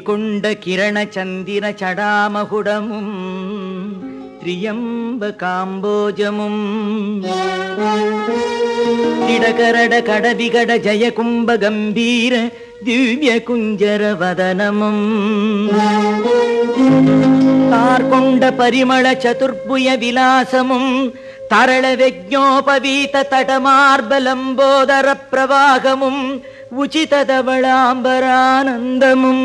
கொண்ட கிரண சந்திர சடாமகுடமும் திரியம்ப காம்போஜமும் திடகரட கடவிகட ஜய கும்ப கம்பீர திவ்ய குஞ்சர வதனமும் தார்கொண்ட பரிமள சதுர்புய விலாசமும் தரள விஜ்ஞோபவீத தடமார்பலம்போதர பிரவாகமும் உச்சிததவளாம்பரானந்தமும்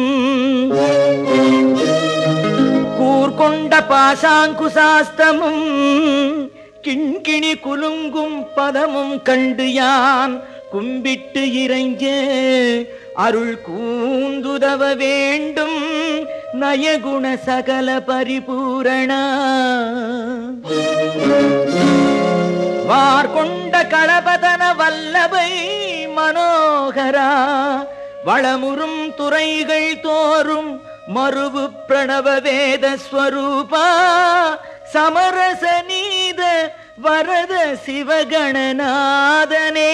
கூர்கொண்ட பாசாங்குசாஸ்தமும் கிண்கிணி குலுங்கும் பதமும் கண்டு யான் கும்பிட்டு இறைஞ்ச அருள் கூந்துதவ வேண்டும் நயகுண சகல பரிபூரணா வார்கொண்ட களபதன வல்லபை மனோகரா வளமுறும் துறைகள் தோறும் மறுவு பிரணவ வேத ஸ்வரூபா சமரச நீத வரத சிவகணநாதனே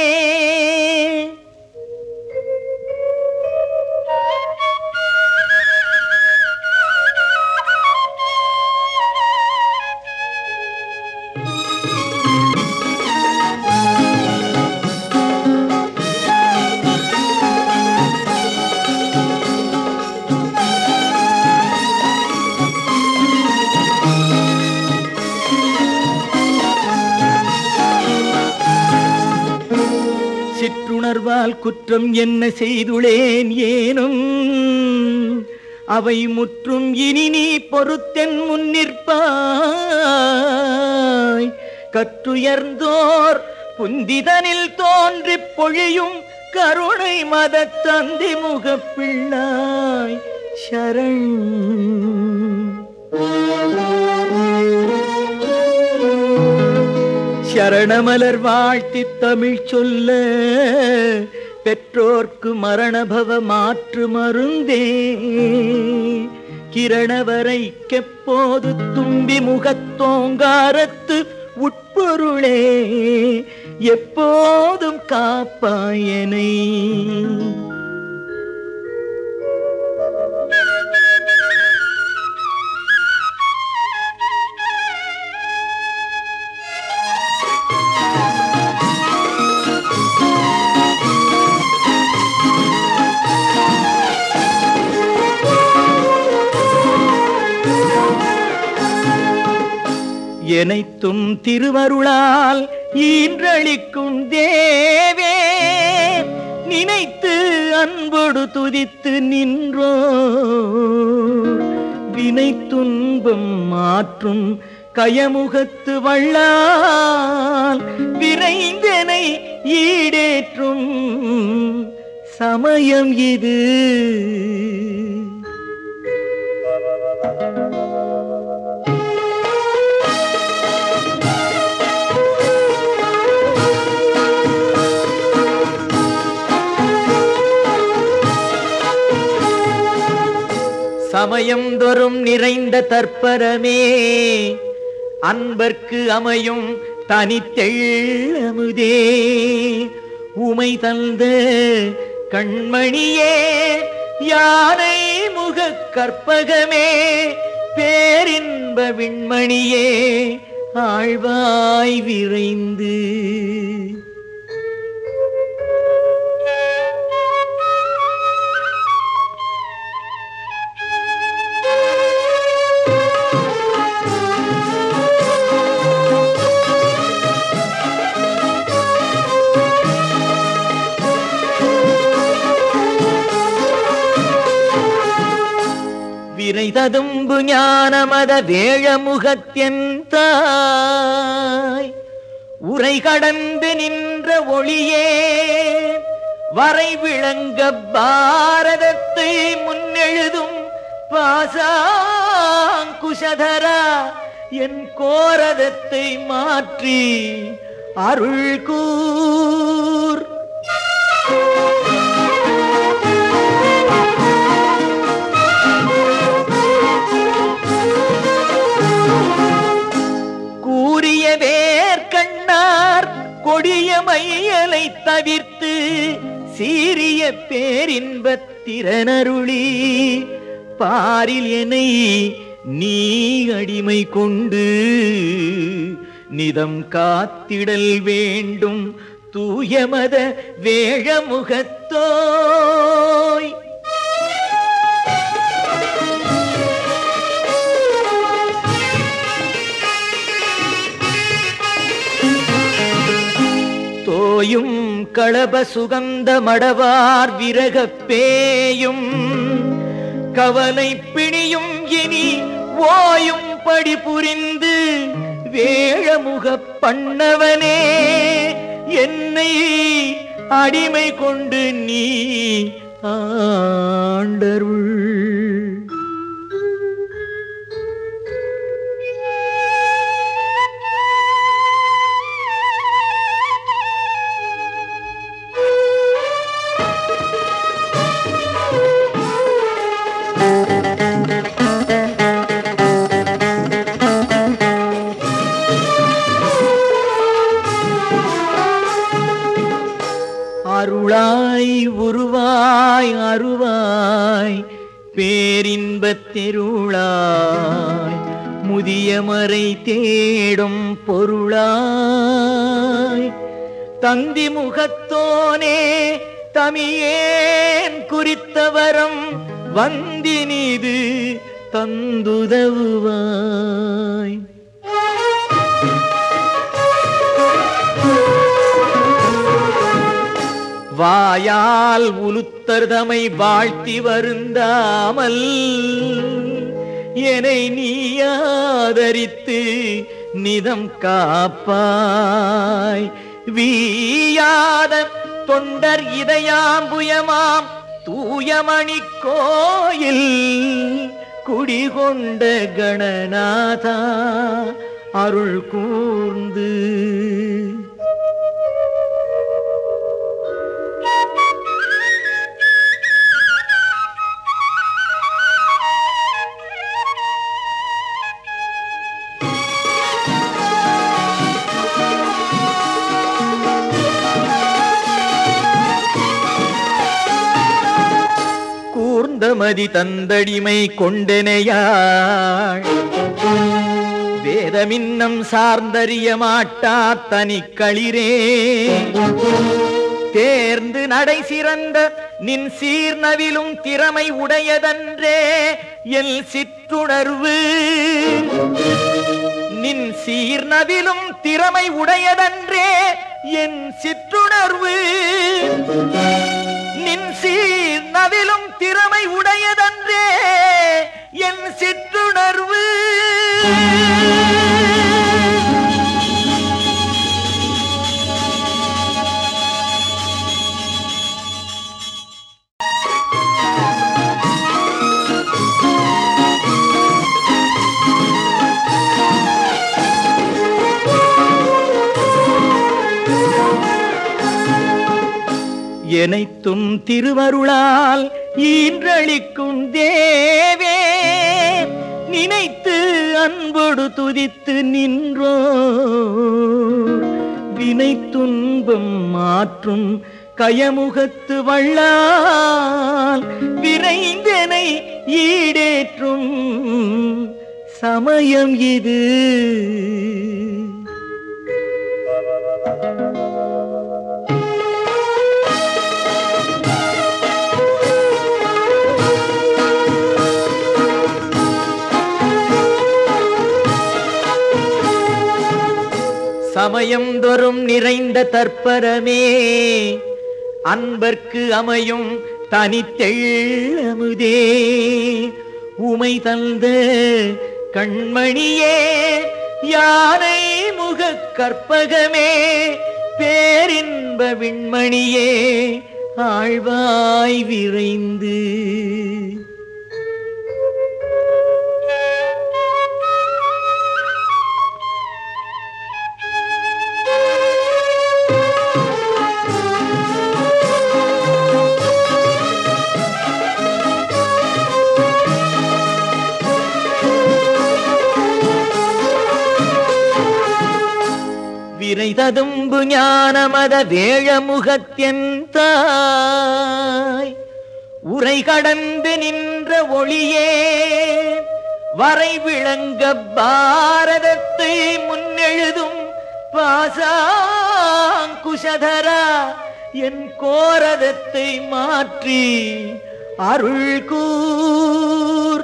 சிற்றுணர்வால் குற்றம் என்ன செய்துளேன் ஏனும் அவை முற்றும் இனி நீ பொறுத்தென் முன்னிற்பாய் கற்றுயர்ந்தோர் புந்திதனில் தோன்றிப் பொழியும் கருணை மதத் தந்தி முகப்பிள்ளாய் சரண் சரணமலர் வாழ்த்தி தமிழ் சொல்ல பெற்றோர்க்கு மரணபவ மாற்று மருந்தே கிரணவரை கெப்போது தும்பி முகத்தோங்காரத்து உட்பொருளே எப்போதும் காப்பாயனை எனைத்தும் திருவருளால் ஈன்றளிக்கும் தேவே நினைத்து அன்பொடு துதித்து நின்றோ வினை துன்பம் மாற்றும் கயமுகத்து வள்ளால் விரைந்தனை ஈடேற்றும் சமயம் இது சமயம் தோறும் நிறைந்த தற்பரமே அன்பர்க்கு அமையும் தனித்தெள்ளமுதே உமை தந்த கண்மணியே யானை முக கற்பகமே பேரின்ப விண்மணியே ஆழ்வாய் விரைந்து விரை ததும்பு ஞானமத வேழமுகத்தியன் தாய் உரை கடந்து நின்ற ஒளியே வரை விளங்க பாரதத்தை முன்னெழுதும் பாசாங்குஷதரா என் கோரதத்தை மாற்றி அருள் கூர் கூறிய வேர்க்கண்ணார் கொடிய மையலை தவிர்த்து சீரிய பேரின்பத் திறனருளி பாரில் என்னை நீ அடிமை கொண்டு நிதம் காத்திடல் வேண்டும் தூயமத வேழமுகத்தோய் தோயும் களப சுகந்த மடவார் விரகப் பேயும் கவலை பிணியும் இனி ஓயும் படி புரிந்து வேழமுகப் பண்ணவனே என்னை அடிமை கொண்டு நீ ஆண்டருள் அருளாய் உருவாய் அருவாய் பேரின்பத் தெருளாய் முதிய மறை தேடும் பொருளாய் தந்தி முகத்தோனே தமியேன் குறித்தவரம் வந்தினிது தந்துதவுவாய் வாயால் உலுத்தர்தமை வாழ்த்தி வருந்தாமல் என்னை நீ ஆதரித்து நிதம் காப்பாய் வீயாத தொண்டர் இதயாம்புயமாம் தூயமணி கோயில் குடிகொண்ட கணநாதா அருள் கூர்ந்து கூர்ந்தமதி தந்தடிமை கொண்டனையாள் வேதமின்னம் சார்ந்தறிய மாட்டா தனிக்களிரே தேர்ந்து நடை சிறந்த நின் சீர்நவிலும் திறமை உடையதன்றே எல் சிற்றுணர்வு நின் சீர்நவிலும் திறமை உடையதன்றே என் சிற்றுணர்வு நின் சீர் நவிலும் திறமை உடையதன்றே என் சிற்றுணர்வு எனைத்தும் திருவருளால் ஈன்றளிக்கும் தேவே நினைத்து அன்போடு துதித்து நின்றோ வினை துன்பம் மாற்றும் கயமுகத்து வள்ளால் விரைந்தனை ஈடேற்றும் சமயம் இது சமயம் தோறும் நிறைந்த தற்பரமே அன்பர்க்கு அமையும் தனித்தெள்ளமுதே உமை தந்த கண்மணியே யானை முக கற்பகமே பேரின்ப விண்மணியே ஆழ்வாய் விரைந்து விரை ததும்பு ஞானமத வேழமுகத்தின் தாய் உரை கடந்து நின்ற ஒளியே வரை விளங்க பாரதத்தை முன்னெழுதும் பாசாங்குஷதரா என் கோரதத்தை மாற்றி அருள் கூர்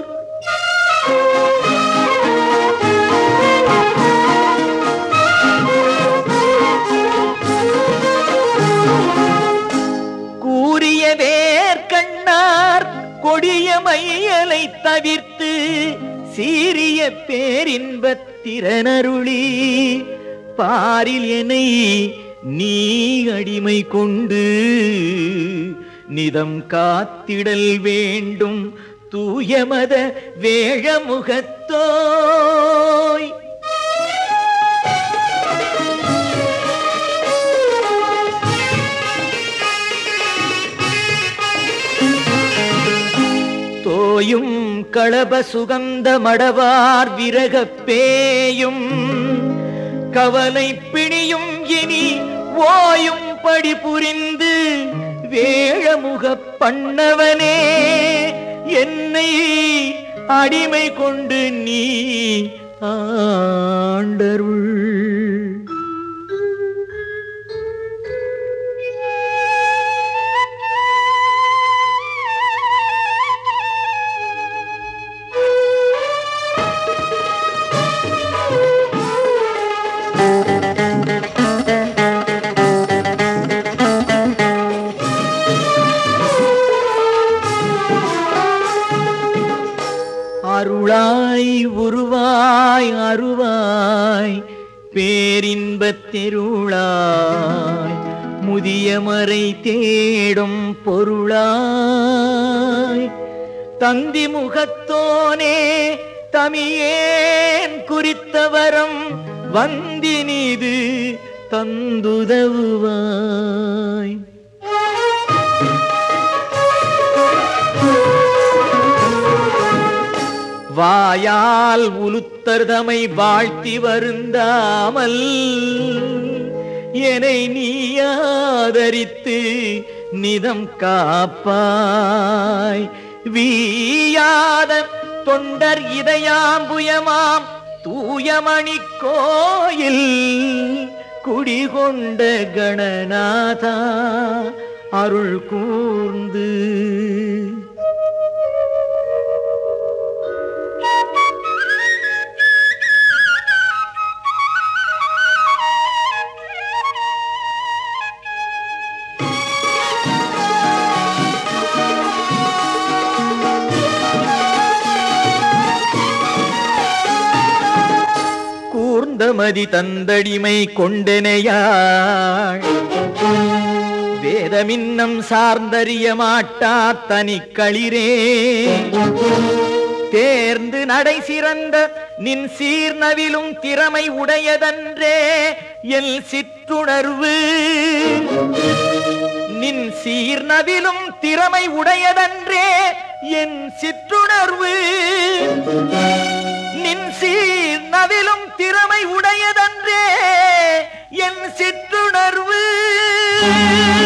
கூறிய வேர்க்கண்ணார் கொடிய மையலை தவிர்த்து சீரிய பேரின்பத் திறனருளி பாரில் என்னை நீ அடிமை கொண்டு நிதம் காத்திடல் வேண்டும் தூயமத வேழமுகத்தோய் தோயும் களப சுகந்த மடவார் விரகப் பேயும் கவலை பிணியும் இனி ஓயும் படி புரிந்து வேழமுகப் பண்ணவனே என்னை அடிமை கொண்டு நீ ஆண்டருள் அருளாய் உருவாய் அருவாய் பேரின்பத் தெருளாய் முதிய மறை தேடும் பொருளாய் தந்தி முகத்தோனே தமியேன் குறித்தவரம் வந்தினிது தந்துதவுவாய் வாயால் உலுத்தர்தமை வாழ்த்தி வருந்தாமல் என்னை நீ ஆதரித்து நிதம் காப்பாய் வீயாத தொண்டர் இதயாம்புயமாம் தூயமணி கோயில் குடிகொண்ட கணநாதா அருள் கூர்ந்து கூர்ந்தமதி தந்தடிமை கொண்டனையாள் வேதமின்னம் சார்ந்தறிய மாட்டா தனிக்களிரே தேர்ந்து நடை சிறந்த நின் சீர்நவிலும் திறமை உடையதன்றே எல் சிற்றுணர்வு நின் சீர்நவிலும் திறமை உடையதன்றே என் சிற்றுணர்வு நின் சீர் நவிலும் திறமை உடையதன்றே என் சிற்றுணர்வு